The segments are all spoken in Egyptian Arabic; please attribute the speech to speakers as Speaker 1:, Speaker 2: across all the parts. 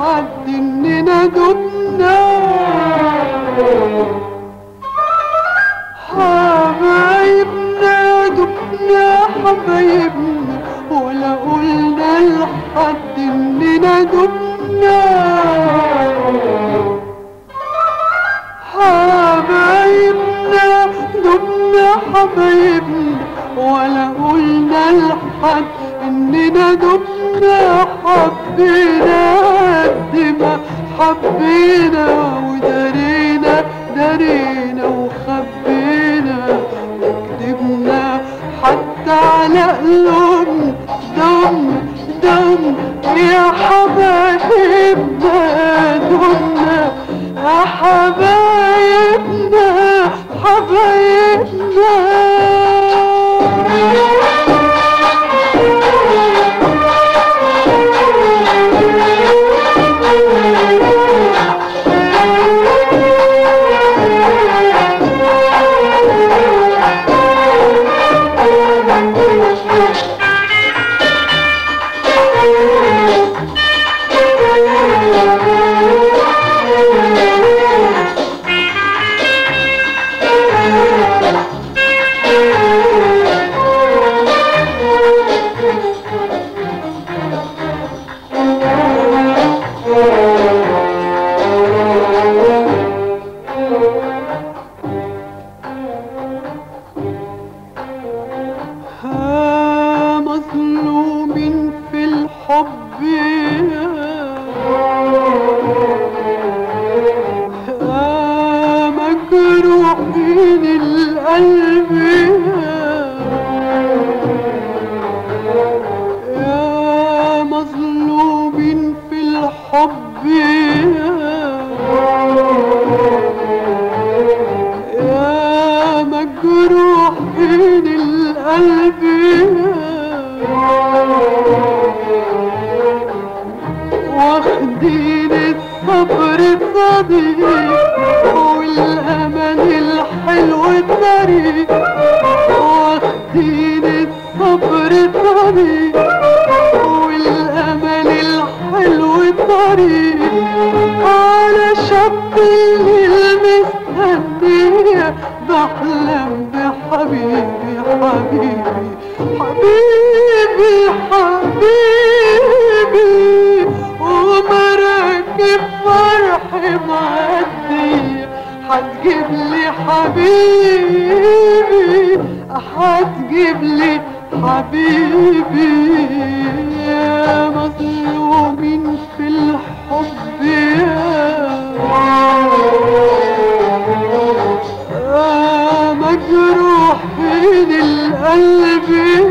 Speaker 1: لحد اننا دبنا حبايبنا دبنا حبايبنا ولا قلنا لحد اننا دبنا حبايبنا دبنا حبايبنا ولا قلنا لحد اننا دبنا حبينا قد ما حبينا ودارينا دارينا وخبينا وكدبنا حتى على قلوبنا دم دم يا حبايبنا دمنا يا حبايبنا حبايبنا ها مظلوم في الحب ها مجروحين القلب يا مظلوم في الحب يا مجروحين القلب واخدين الصبر صديق والامل الحلو الطريق واخدين الصبر صديق والامل الحلو الطريق على شط المستنية بحلم بحبيبي حبيبي حبيبي حبيبي ومراكب فرح معدية هتجيب لي حبيبي هتجيب لي حبيبي يا مظلومين في الحب يا مجروحين القلب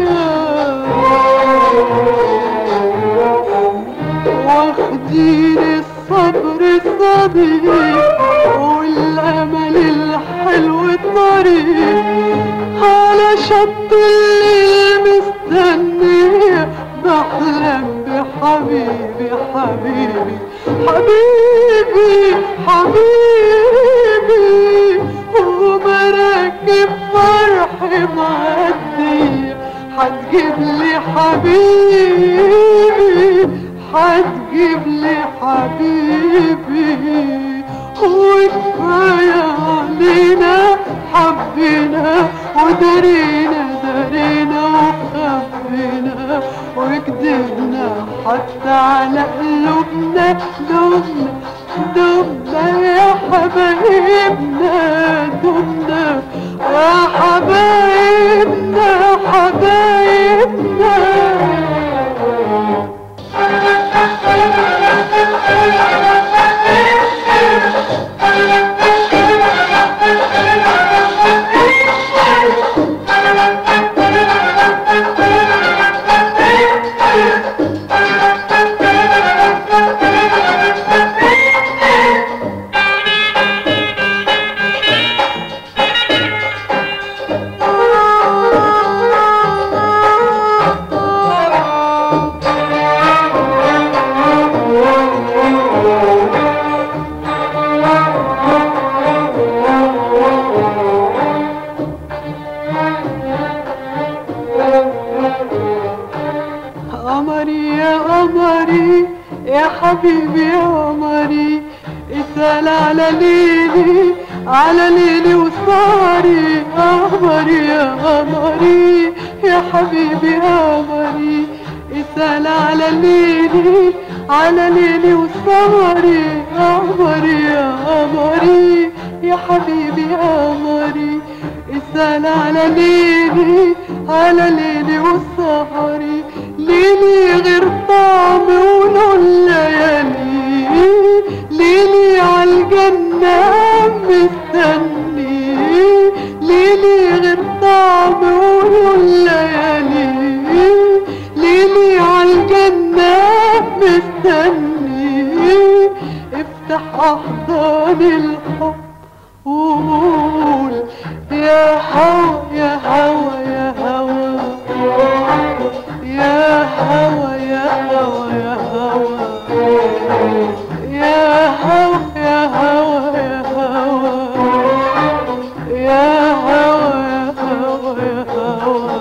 Speaker 1: واخدين الصبر صديق والامل الحلو الطريق على شط الليل مستنية بحلم بحبيبي حبيبي حبيبي حبيبي ومراكب فرح معدية هتجيب لي حبيبي هتجيب لي حبيبي وكفاية علينا حبينا ودارينا دارينا وخبينا وكدبنا حتى على قلوبنا دمنا دمنا يا حبايبنا دمنا يا حبايبنا حبايبنا قمري يا حبيبي يا قمري اسأل على ليلي على ليلي وسهري قمري يا قمري يا حبيبي يا قمري اسأل على ليلي على ليلي وسهري قمري يا قمري يا حبيبي يا قمري اسأل على ليلي على ليلي وسهري ليلي غير طعم ولون ليالي ليلي عالجنة مستني ليلي غير طعم ولون ليالي ليلي عالجنة مستني افتح احضان الحب وقول يا هوا يا هوا يا هوا يا هوا يا هوا يا هوا يا هوا يا هوا يا هوا يا هوا يا هوا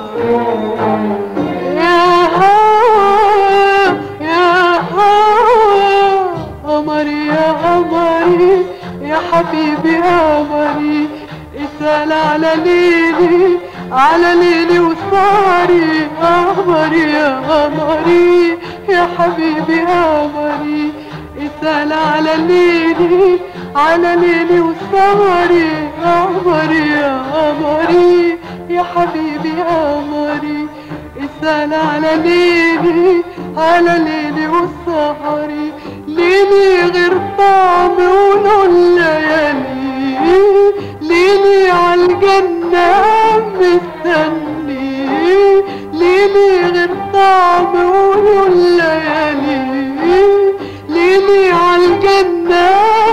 Speaker 1: يا هوا يا هوا قمري يا قمري يا حبيبي يا قمري اسأل على ليلي على ليلي وسهري قمري يا قمري يا حبيبي يا قمري اسأل على ليلي على ليلي وسهري قمري يا قمري يا حبيبي يا قمري اسأل على ليلي على ليلي وسهري ليلي غير طعم ولون ليالي ليلي عالجنة مستني ليلي غير طعم ولون ليالي ليلي عالجنة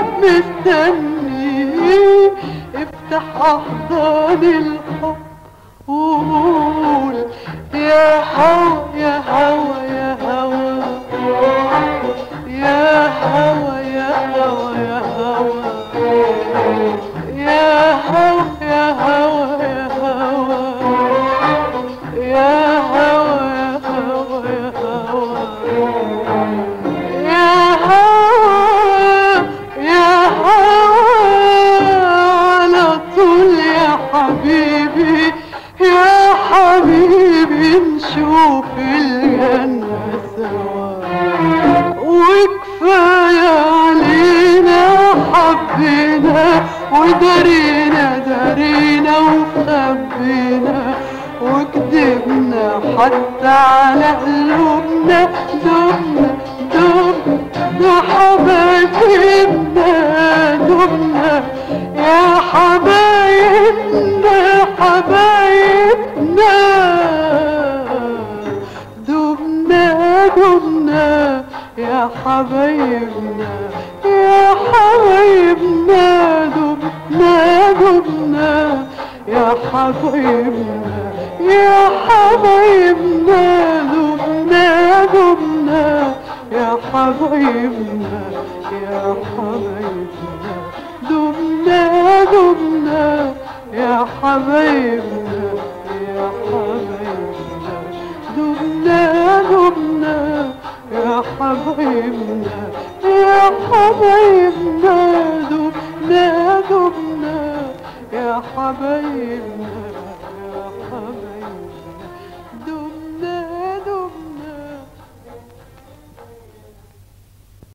Speaker 1: مستني افتح احضان الحب وقول يا هوا يا هوا يا هوا يا هوا يا هوا يا هوا يا هوا يا هوا يا هوا يا هوا يا هوا يا هوا يا هوا يا هوا على طول يا حبيبي يا حبيبي نشوف الجنة سوا وكفاية علينا حبينا ودارينا دارينا وخبينا وكذبنا حتى على قلوبنا دمنا دمنا حبايبنا دمنا يا حبايبنا حبايبنا دمنا دمنا يا حبايبنا يا حبايبنا دمنا دمنا يا حبايبنا يا حبايبنا دمنا دمنا يا حبايبنا يا حبايبنا دمنا دمنا يا حبايبنا يا حبايبنا دمنا دمنا يا حبايبنا يا حبايبنا دمنا دمنا يا حبايبنا يا حبايبنا